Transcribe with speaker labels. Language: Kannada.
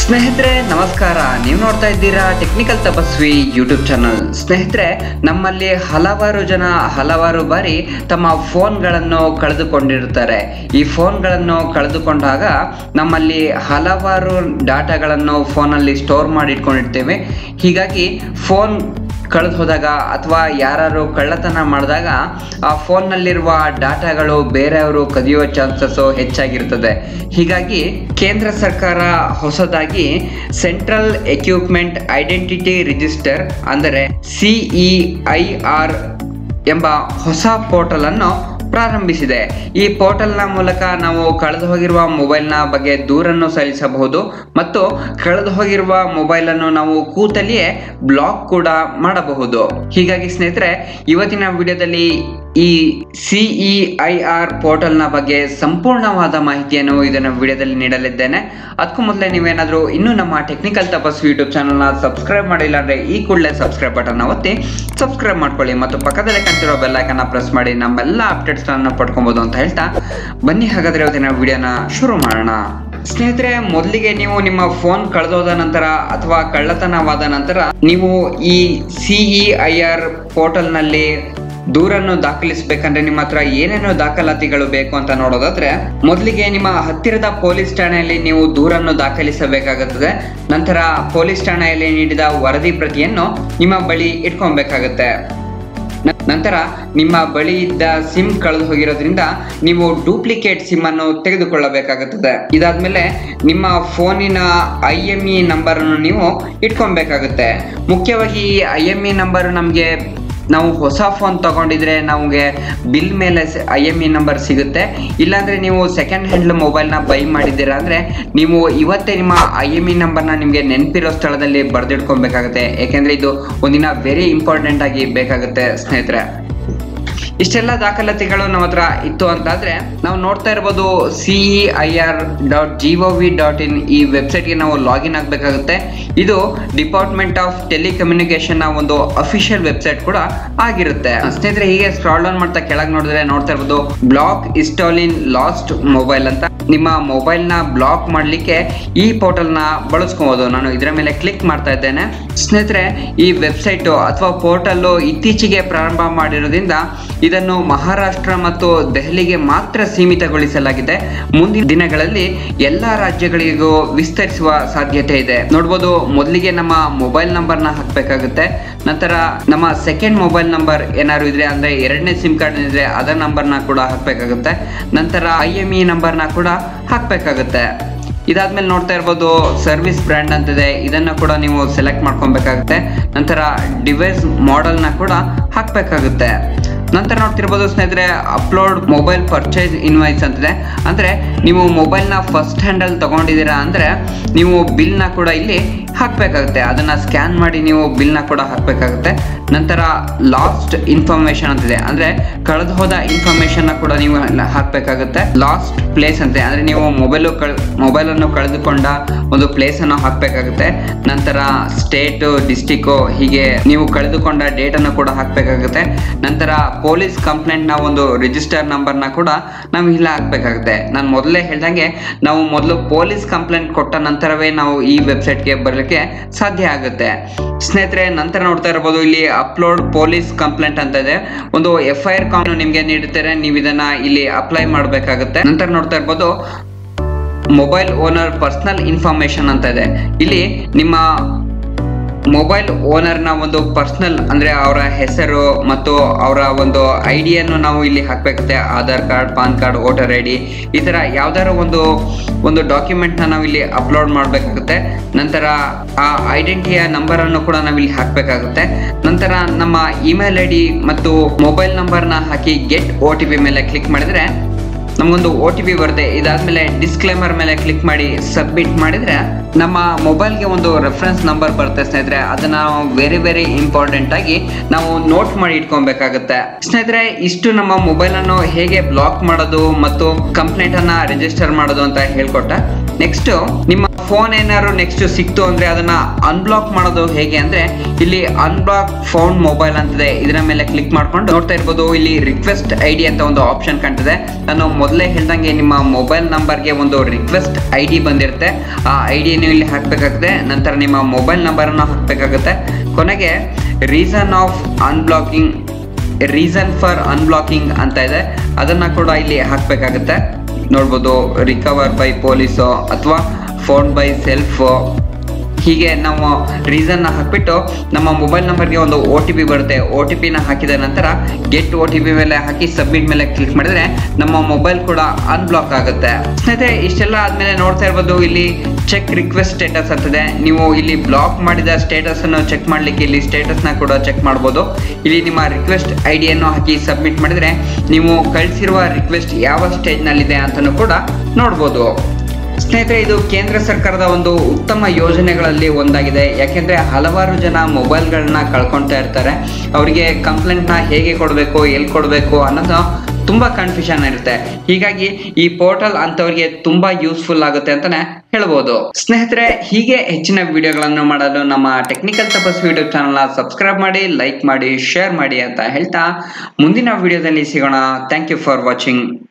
Speaker 1: ಸ್ನೇಹಿತರೆ ನಮಸ್ಕಾರ ನೀವು ನೋಡ್ತಾ ಇದ್ದೀರಾ ಟೆಕ್ನಿಕಲ್ ತಪಸ್ವಿ ಯೂಟ್ಯೂಬ್ ಚಾನಲ್ ಸ್ನೇಹಿತರೆ ನಮ್ಮಲ್ಲಿ ಹಲವಾರು ಜನ ಹಲವಾರು ಬಾರಿ ತಮ್ಮ ಫೋನ್ಗಳನ್ನು ಕಳೆದುಕೊಂಡಿರುತ್ತಾರೆ ಈ ಫೋನ್ಗಳನ್ನು ಕಳೆದುಕೊಂಡಾಗ ನಮ್ಮಲ್ಲಿ ಹಲವಾರು ಡಾಟಾಗಳನ್ನು ಫೋನಲ್ಲಿ ಸ್ಟೋರ್ ಮಾಡಿ ಇಟ್ಕೊಂಡಿರ್ತೇವೆ ಹೀಗಾಗಿ ಫೋನ್ ಕಳೆದು ಹೋದಾಗ ಅಥವಾ ಯಾರು ಕಳ್ಳತನ ಮಾಡಿದಾಗ ಆ ಫೋನ್ನಲ್ಲಿರುವ ಡಾಟಾಗಳು ಬೇರೆಯವರು ಕದಿಯುವ ಚಾನ್ಸಸ್ ಹೆಚ್ಚಾಗಿರ್ತದೆ ಹೀಗಾಗಿ ಕೇಂದ್ರ ಸರ್ಕಾರ ಹೊಸದಾಗಿ ಸೆಂಟ್ರಲ್ ಎಕ್ವಿಪ್ಮೆಂಟ್ ಐಡೆಂಟಿಟಿ ರಿಜಿಸ್ಟರ್ ಅಂದರೆ ಸಿಇ ಐ ಆರ್ ಎಂಬ ಹೊಸ ಪೋರ್ಟಲ್ ಅನ್ನು ಪ್ರಾರಂಭಿಸಿದೆ ಈ ಪೋರ್ಟಲ್ನ ಮೂಲಕ ನಾವು ಕಳೆದು ಹೋಗಿರುವ ಮೊಬೈಲ್ನ ಬಗ್ಗೆ ದೂರನ್ನು ಸಲ್ಲಿಸಬಹುದು ಮತ್ತು ಕಳೆದು ಹೋಗಿರುವ ಮೊಬೈಲನ್ನು ನಾವು ಕೂತಲ್ಲಿಯೇ ಬ್ಲಾಕ್ ಕೂಡ ಮಾಡಬಹುದು ಹೀಗಾಗಿ ಸ್ನೇಹಿತರೆ ಇವತ್ತಿನ ವಿಡಿಯೋದಲ್ಲಿ ಈ ಸಿಇ ಐ ಆರ್ ಪೋರ್ಟಲ್ನ ಬಗ್ಗೆ ಸಂಪೂರ್ಣವಾದ ಮಾಹಿತಿಯನ್ನು ಇದನ್ನ ವಿಡಿಯೋದಲ್ಲಿ ನೀಡಲಿದ್ದೇನೆ ಅದಕ್ಕೂ ಮೊದಲೇ ನೀವೇನಾದರೂ ಇನ್ನೂ ನಮ್ಮ ಟೆಕ್ನಿಕಲ್ ತಪಸ್ವಿ ಯೂಟ್ಯೂಬ್ ಚಾನಲ್ನ ಸಬ್ಸ್ಕ್ರೈಬ್ ಮಾಡಿಲ್ಲ ಅಂದರೆ ಈ ಕೂಡಲೇ ಸಬ್ಸ್ಕ್ರೈಬ್ ಬಟನ್ ಒತ್ತಿ ಸಬ್ಸ್ಕ್ರೈಬ್ ಮಾಡ್ಕೊಳ್ಳಿ ಮತ್ತು ಪಕ್ಕದಲ್ಲೇ ಕಾಣ್ತಿರೋ ಬೆಲ್ಲೈಕನ್ನ ಪ್ರೆಸ್ ಮಾಡಿ ನಮ್ಮೆಲ್ಲ ಅಪ್ಡೇಟ್ಸ್ಗಳನ್ನು ಪಡ್ಕೊಬೋದು ಅಂತ ಹೇಳ್ತಾ ಬನ್ನಿ ಹಾಗಾದರೆ ಇವತ್ತಿನ ವಿಡಿಯೋನ ಶುರು ಮಾಡೋಣ ಸ್ನೇಹಿತರೆ ಮೊದಲಿಗೆ ನೀವು ನಿಮ್ಮ ಫೋನ್ ಕಳೆದೋದ ನಂತರ ಅಥವಾ ಕಳ್ಳತನವಾದ ನಂತರ ನೀವು ಈ ಸಿಇ ಐ ಆರ್ ಪೋರ್ಟಲ್ನಲ್ಲಿ ದೂರನ್ನು ದಾಖಲಿಸಬೇಕಂದ್ರೆ ನಿಮ್ಮ ಹತ್ರ ಏನೇನು ದಾಖಲಾತಿಗಳು ಬೇಕು ಅಂತ ನೋಡೋದಾದ್ರೆ ಮೊದಲಿಗೆ ನಿಮ್ಮ ಹತ್ತಿರದ ಪೊಲೀಸ್ ಠಾಣೆಯಲ್ಲಿ ನೀವು ದೂರನ್ನು ದಾಖಲಿಸಬೇಕಾಗುತ್ತದೆ ನಂತರ ಪೊಲೀಸ್ ಠಾಣೆಯಲ್ಲಿ ನೀಡಿದ ವರದಿ ಪ್ರತಿಯನ್ನು ನಿಮ್ಮ ಬಳಿ ಇಟ್ಕೊಬೇಕಾಗತ್ತೆ ನ- ನಂತರ ನಿಮ್ಮ ಬಳಿ ಇದ್ದ ಸಿಮ್ ಕಳೆದು ಹೋಗಿರೋದ್ರಿಂದ ನೀವು ಡೂಪ್ಲಿಕೇಟ್ ಸಿಮ್ ಅನ್ನು ತೆಗೆದುಕೊಳ್ಳಬೇಕಾಗುತ್ತದೆ ಇದಾದ್ಮೇಲೆ ನಿಮ್ಮ ಫೋನಿನ ಐ ಎಂ ಇ ನಂಬರ್ ಅನ್ನು ನೀವು ಇಟ್ಕೊಬೇಕಾಗುತ್ತೆ ಮುಖ್ಯವಾಗಿ ಈ ಐ ಎಂ ಇ ನಂಬರ್ ನಮಗೆ ನಾವು ಹೊಸ ಫೋನ್ ತಗೊಂಡಿದ್ರೆ ನಮಗೆ ಬಿಲ್ ಮೇಲೆ ಐ ಎಮ್ ಇ ನಂಬರ್ ಸಿಗುತ್ತೆ ಇಲ್ಲಾಂದ್ರೆ ನೀವು ಸೆಕೆಂಡ್ ಹ್ಯಾಂಡ್ ಮೊಬೈಲ್ನ ಬೈ ಮಾಡಿದ್ದೀರಾ ಅಂದ್ರೆ ನೀವು ಇವತ್ತೇ ನಿಮ್ಮ ಐ ಎಮ್ ಇ ನಂಬರ್ನ ನಿಮಗೆ ನೆನಪಿರೋ ಸ್ಥಳದಲ್ಲಿ ಬರೆದಿಟ್ಕೊಬೇಕಾಗುತ್ತೆ ಯಾಕೆಂದ್ರೆ ಇದು ಒಂದಿನ ವೆರಿ ಇಂಪಾರ್ಟೆಂಟ್ ಆಗಿ ಬೇಕಾಗುತ್ತೆ ಸ್ನೇಹಿತರೆ ಇಷ್ಟೆಲ್ಲ ದಾಖಲಾತಿಗಳು ನಮ್ಮ ಹತ್ರ ಇತ್ತು ಅಂತಾದ್ರೆ ನಾವು ನೋಡ್ತಾ ಇರ್ಬೋದು C E I R dot G O V dot in ಈ ವೆಬ್ಸೈಟ್ಗೆ ನಾವು ಲಾಗಿನ್ ಆಗಬೇಕಾಗುತ್ತೆ ಇದು ಡಿಪಾರ್ಟ್ಮೆಂಟ್ ಆಫ್ ಟೆಲಿಕಮ್ಯುನಿಕೇಶನ್ ನ ಒಂದು ಅಫಿಷಿಯಲ್ ವೆಬ್ಸೈಟ್ ಕೂಡ ಆಗಿರುತ್ತೆ ಸ್ನೇಹಿತರೆ ಹೀಗೆ ಸ್ಕ್ರಾಲ್ ಡೌನ್ ಮಾಡ್ತಾ ಕೆಳಗೆ ನೋಡಿದ್ರೆ ನೋಡ್ತಾ ಇರ್ಬೋದು ಬ್ಲಾಕ್ ಇನ್ಸ್ಟಾಲ್ ಲಾಸ್ಟ್ ಮೊಬೈಲ್ ಅಂತ ನಿಮ್ಮ ಮೊಬೈಲ್ ನ ಬ್ಲಾಕ್ ಮಾಡಲಿಕ್ಕೆ ಈ ಪೋರ್ಟಲ್ ನ ಬಳಸ್ಕೋಬಹುದು ನಾನು ಇದರ ಮೇಲೆ ಕ್ಲಿಕ್ ಮಾಡ್ತಾ ಇದ್ದೇನೆ ಸ್ನೇಹಿತರೆ ಈ ವೆಬ್ಸೈಟ್ ಅಥವಾ ಪೋರ್ಟಲ್ ಇತ್ತೀಚೆಗೆ ಪ್ರಾರಂಭ ಮಾಡಿರೋದ್ರಿಂದ ಇದನ್ನು ಮಹಾರಾಷ್ಟ್ರ ಮತ್ತು ದೆಹಲಿಗೆ ಮಾತ್ರ ಸೀಮಿತಗೊಳಿಸಲಾಗಿದೆ ಮುಂದಿನ ದಿನಗಳಲ್ಲಿ ಎಲ್ಲಾ ರಾಜ್ಯಗಳಿಗೂ ವಿಸ್ತರಿಸುವ ಸಾಧ್ಯತೆ ಇದೆ ನೋಡ್ಬೋದು ಮೊದಲಿಗೆ ನಮ್ಮ ಮೊಬೈಲ್ ನಂಬರ್ ನ ಹಾಕ್ಬೇಕಾಗುತ್ತೆ ನಂತರ ನಮ್ಮ ಸೆಕೆಂಡ್ ಮೊಬೈಲ್ ನಂಬರ್ ಏನಾದ್ರು ಇದ್ರೆ ಅಂದ್ರೆ ಎರಡನೇ ಸಿಮ್ ಕಾರ್ಡ್ ಇದ್ರೆ ಅದರ ನಂಬರ್ನ ಕೂಡ ಹಾಕ್ಬೇಕಾಗುತ್ತೆ ನಂತರ ಐ ಎಂ ಇ ನಂಬರ್ನ ಕೂಡ ಹಾಕ್ಬೇಕಾಗುತ್ತೆ ಇದಾದ್ಮೇಲೆ ನೋಡ್ತಾ ಇರ್ಬೋದು ಸರ್ವಿಸ್ ಬ್ರ್ಯಾಂಡ್ ಅಂತಿದೆ ಇದನ್ನ ಕೂಡ ನೀವು ಸೆಲೆಕ್ಟ್ ಮಾಡ್ಕೊಬೇಕಾಗುತ್ತೆ ನಂತರ ಡಿವೈಸ್ ಮಾಡೆಲ್ನ ಕೂಡ ಹಾಕ್ಬೇಕಾಗುತ್ತೆ ನಂತರ ನೋಡ್ತಿರ್ಬೋದು ಸ್ನೇಹಿತರೆ ಅಪ್ಲೋಡ್ ಮೊಬೈಲ್ ಪರ್ಚೇಸ್ ಇನ್ವಾಯ್ಸ್ ಅಂತಿದೆ ಅಂದ್ರೆ ನೀವು ಮೊಬೈಲ್ನ ಫಸ್ಟ್ ಹ್ಯಾಂಡಲ್ ತಗೊಂಡಿದ್ದೀರಾ ಅಂದ್ರೆ ನೀವು ಬಿಲ್ನ ಕೂಡ ಇಲ್ಲಿ ಹಾಕ್ಬೇಕಾಗುತ್ತೆ ಅದನ್ನ ಸ್ಕ್ಯಾನ್ ಮಾಡಿ ನೀವು ಬಿಲ್ನ ಕೂಡ ಹಾಕ್ಬೇಕಾಗುತ್ತೆ ನಂತರ ಲಾಸ್ಟ್ ಇನ್ಫಾರ್ಮೇಶನ್ ಅಂತಿದೆ ಅಂದ್ರೆ ಕಳೆದು ಹೋದ ಇನ್ಫಾರ್ಮೇಶನ್ ಕೂಡ ನೀವು ಎಲ್ಲ ಹಾಕ್ಬೇಕಾಗುತ್ತೆ ಲಾಸ್ಟ್ ಪ್ಲೇಸ್ ಅಂತೆ ಅಂದ್ರೆ ನೀವು ಮೊಬೈಲು ಕಳ್ ಮೊಬೈಲ್ ಅನ್ನು ಕಳೆದುಕೊಂಡ ಒಂದು ಪ್ಲೇಸ್ ಅನ್ನು ಹಾಕ್ಬೇಕಾಗುತ್ತೆ ನಂತರ ಸ್ಟೇಟ್ ಡಿಸ್ಟಿಕ್ ಹೀಗೆ ನೀವು ಕಳೆದುಕೊಂಡ ಡೇಟ್ ಅನ್ನು ಕೂಡ ಹಾಕ್ಬೇಕಾಗುತ್ತೆ ನಂತರ ಪೊಲೀಸ್ ಕಂಪ್ಲೇಂಟ್ ನ ಒಂದು ರಿಜಿಸ್ಟರ್ ನಂಬರ್ ನ ಕೂಡ ನಾವು ಇಲ್ಲಿ ಹಾಕ್ಬೇಕಾಗುತ್ತೆ ನಾನು ಮೊದಲೇ ಹೇಳ್ದಂಗೆ ನಾವು ಮೊದಲು ಪೊಲೀಸ್ ಕಂಪ್ಲೇಂಟ್ ಕೊಟ್ಟ ನಂತರವೇ ನಾವು ಈ ವೆಬ್ಸೈಟ್ಗೆ ಬರಲಿಕ್ಕೆ ಸಾಧ್ಯ ಆಗುತ್ತೆ ಸ್ನೇಹಿತರೆ ನಂತರ ನೋಡ್ತಾ ಇರಬಹುದು ಇಲ್ಲಿ ಅಪ್ಲೋಡ್ ಪೊಲೀಸ್ ಕಂಪ್ಲೇಂಟ್ ಅಂತ ಇದೆ ಒಂದು ಎಫ್ ಐ ಆರ್ ಕಾಮ್ ನಿಮ್ಗೆ ನೀಡುತ್ತಾರೆ ನೀವು ಇದನ್ನ ಇಲ್ಲಿ ಅಪ್ಲೈ ಮಾಡಬೇಕಾಗುತ್ತೆ ನಂತರ ನೋಡ್ತಾ ಇರ್ಬೋದು ಮೊಬೈಲ್ ಓನರ್ ಪರ್ಸನಲ್ ಇನ್ಫಾರ್ಮೇಶನ್ ಅಂತ ಇದೆ ಇಲ್ಲಿ ನಿಮ್ಮ ಮೊಬೈಲ್ ಓನರ್ನ ಒಂದು ಪರ್ಸನಲ್ ಅಂದ್ರೆ ಅವರ ಹೆಸರು ಮತ್ತು ಅವರ ಒಂದು ಐ ಡಿಯನ್ನು ನಾವು ಇಲ್ಲಿ ಹಾಕ್ಬೇಕಾಗುತ್ತೆ Aadhaar card pan card voter I D ಈ ತರ ಯಾವ್ದಾರ ಒಂದು ಒಂದು ಡಾಕ್ಯುಮೆಂಟ್ನ ನಾವು ಇಲ್ಲಿ ಅಪ್ಲೋಡ್ ಮಾಡಬೇಕಾಗುತ್ತೆ ನಂತರ ಆ ಐಡೆಂಟಿಟಿಯ ನಂಬರ್ ಅನ್ನು ಕೂಡ ನಾವು ಇಲ್ಲಿ ಹಾಕಬೇಕಾಗುತ್ತೆ ನಂತರ ನಮ್ಮ ಇಮೇಲ್ ಐ ಡಿ ಮತ್ತು ಮೊಬೈಲ್ ನಂಬರ್ನ ಹಾಕಿ ಗೆಟ್ ಒ ಟಿ ಪಿ ಮೇಲೆ ಕ್ಲಿಕ್ ಮಾಡಿದ್ರೆ ನಮಗೊಂದು ಒ ಟಿ ಪಿ ಬರುತ್ತೆ ಇದಾದ್ಮೇಲೆ ಡಿಸ್ಕ್ಲೇಮರ್ ಮೇಲೆ ಕ್ಲಿಕ್ ಮಾಡಿ ಸಬ್ಮಿಟ್ ಮಾಡಿದ್ರೆ ನಮ್ಮ ಮೊಬೈಲ್ಗೆ ಒಂದು ರೆಫರೆನ್ಸ್ ನಂಬರ್ ಬರುತ್ತೆ ಸ್ನೇಹಿತರೆ ಅದನ್ನ ನಾವು ವೆರಿ ವೆರಿ ಇಂಪಾರ್ಟೆಂಟ್ ಆಗಿ ನಾವು ನೋಟ್ ಮಾಡಿ ಇಟ್ಕೊಬೇಕಾಗುತ್ತೆ ಸ್ನೇಹಿತರೆ ಇಷ್ಟು ನಮ್ಮ ಮೊಬೈಲ್ ಅನ್ನು ಹೇಗೆ ಬ್ಲಾಕ್ ಮಾಡೋದು ಮತ್ತು ಕಂಪ್ಲೇಂಟ್ ಅನ್ನ ರಿಜಿಸ್ಟರ್ ಮಾಡೋದು ಅಂತ ಹೇಳ್ಕೊಟ್ಟೆ ನೆಕ್ಸ್ಟ್ ನಿಮ್ಮ ಫೋನ್ ಏನಾದ್ರು ನೆಕ್ಸ್ಟ್ ಸಿಕ್ತು ಅಂದ್ರೆ ಅದನ್ನ ಅನ್ಬ್ಲಾಕ್ ಮಾಡೋದು ಹೇಗೆ ಅಂದ್ರೆ ಇಲ್ಲಿ ಅನ್ಬ್ಲಾಕ್ ಫೋನ್ ಮೊಬೈಲ್ ಅಂತಿದೆ ಇದರ ಮೇಲೆ ಕ್ಲಿಕ್ ಮಾಡ್ಕೊಂಡು ನೋಡ್ತಾ ಇರ್ಬೋದು ಇಲ್ಲಿ ರಿಕ್ವೆಸ್ಟ್ ಐ ಡಿ ಅಂತ ಒಂದು ಆಪ್ಷನ್ ಕಾಣ್ತಿದೆ ನಾನು ಮೊದಲೇ ಹೇಳ್ದಂಗೆ ನಿಮ್ಮ ಮೊಬೈಲ್ ನಂಬರ್ಗೆ ಒಂದು ರಿಕ್ವೆಸ್ಟ್ ಐ ಡಿ ಬಂದಿರುತ್ತೆ ಆ ಐ ಡಿ ನೀವು ಇಲ್ಲಿ ಹಾಕಬೇಕಾಗುತ್ತೆ ನಂತರ ನಿಮ್ಮ ಮೊಬೈಲ್ ನಂಬರನ್ನು ಹಾಕಬೇಕಾಗುತ್ತೆ ಕೊನೆಗೆ reason of unblocking reason for unblocking ಅಂತ ಇದೆ ಅದನ್ನ ಕೂಡ ಇಲ್ಲಿ ಹಾಕಬೇಕಾಗುತ್ತೆ ನೋಡ್ಬೋದು ರಿಕವರ್ ಬೈ ಪೊಲೀಸು ಅಥವಾ ಫೋನ್ ಬೈ ಸೆಲ್ಫ್ ಹೀಗೆ ನಾವು ರೀಸನ್ನ ಹಾಕ್ಬಿಟ್ಟು ನಮ್ಮ ಮೊಬೈಲ್ ನಂಬರ್ಗೆ ಒಂದು ಒ ಟಿ ಪಿ ಬರುತ್ತೆ ಒ ಟಿ ಪಿನ ಹಾಕಿದ ನಂತರ ಗೆಟ್ ಒ ಟಿ ಪಿ ಮೇಲೆ ಹಾಕಿ ಸಬ್ಮಿಟ್ ಮೇಲೆ ಕ್ಲಿಕ್ ಮಾಡಿದ್ರೆ ನಮ್ಮ ಮೊಬೈಲ್ ಕೂಡ ಅನ್ಬ್ಲಾಕ್ ಆಗುತ್ತೆ ಸ್ನೇಹಿತರೆ ಇಷ್ಟೆಲ್ಲ ಆದ್ಮೇಲೆ ನೋಡ್ತಾ ಇರ್ಬೋದು ಇಲ್ಲಿ ಚೆಕ್ ರಿಕ್ವೆಸ್ಟ್ ಸ್ಟೇಟಸ್ ಅಂತಿದೆ ನೀವು ಇಲ್ಲಿ ಬ್ಲಾಕ್ ಮಾಡಿದ ಸ್ಟೇಟಸ್ ಅನ್ನು ಚೆಕ್ ಮಾಡ್ಲಿಕ್ಕೆ ಇಲ್ಲಿ ಸ್ಟೇಟಸ್ ನ ಕೂಡ ಚೆಕ್ ಮಾಡ್ಬೋದು ಇಲ್ಲಿ ನಿಮ್ಮ ರಿಕ್ವೆಸ್ಟ್ ಐ ಡಿಯನ್ನು ಹಾಕಿ ಸಬ್ಮಿಟ್ ಮಾಡಿದ್ರೆ ನೀವು ಕಳಿಸಿರುವ ರಿಕ್ವೆಸ್ಟ್ ಯಾವ ಸ್ಟೇಜ್ ನಲ್ಲಿದೆ ಅಂತಲೂ ಕೂಡ ನೋಡ್ಬೋದು ಸ್ನೇಹಿತರೆ ಇದು ಕೇಂದ್ರ ಸರ್ಕಾರದ ಒಂದು ಉತ್ತಮ ಯೋಜನೆಗಳಲ್ಲಿ ಒಂದಾಗಿದೆ ಯಾಕೆಂದ್ರೆ ಹಲವಾರು ಜನ ಮೊಬೈಲ್ಗಳನ್ನ ಕಳ್ಕೊಳ್ತಾ ಇರ್ತಾರೆ ಅವರಿಗೆ ಕಂಪ್ಲೇಂಟ್ನ ಹೇಗೆ ಕೊಡಬೇಕು ಎಲ್ಲಿ ಕೊಡಬೇಕು ಅನ್ನೋದು ತುಂಬಾ ಕನ್ಫ್ಯೂಷನ್ ಇರುತ್ತೆ ಹೀಗಾಗಿ ಈ ಪೋರ್ಟಲ್ ಅಂತವರಿಗೆ ತುಂಬಾ ಯೂಸ್ಫುಲ್ ಆಗುತ್ತೆ ಅಂತಾನೆ ಹೇಳ್ಬೋದು ಸ್ನೇಹಿತರೆ ಹೀಗೆ ಹೆಚ್ಚಿನ ವಿಡಿಯೋಗಳನ್ನು ಮಾಡಲು ನಮ್ಮ ಟೆಕ್ನಿಕಲ್ ತಪಸ್ ಯೂಟ್ಯೂಬ್ ಚಾನಲ್ನ ಸಬ್ಸ್ಕ್ರೈಬ್ ಮಾಡಿ ಲೈಕ್ ಮಾಡಿ ಶೇರ್ ಮಾಡಿ ಅಂತ ಹೇಳ್ತಾ ಮುಂದಿನ ವಿಡಿಯೋದಲ್ಲಿ ಸಿಗೋಣ ಥ್ಯಾಂಕ್ ಯು ಫಾರ್ ವಾಚಿಂಗ್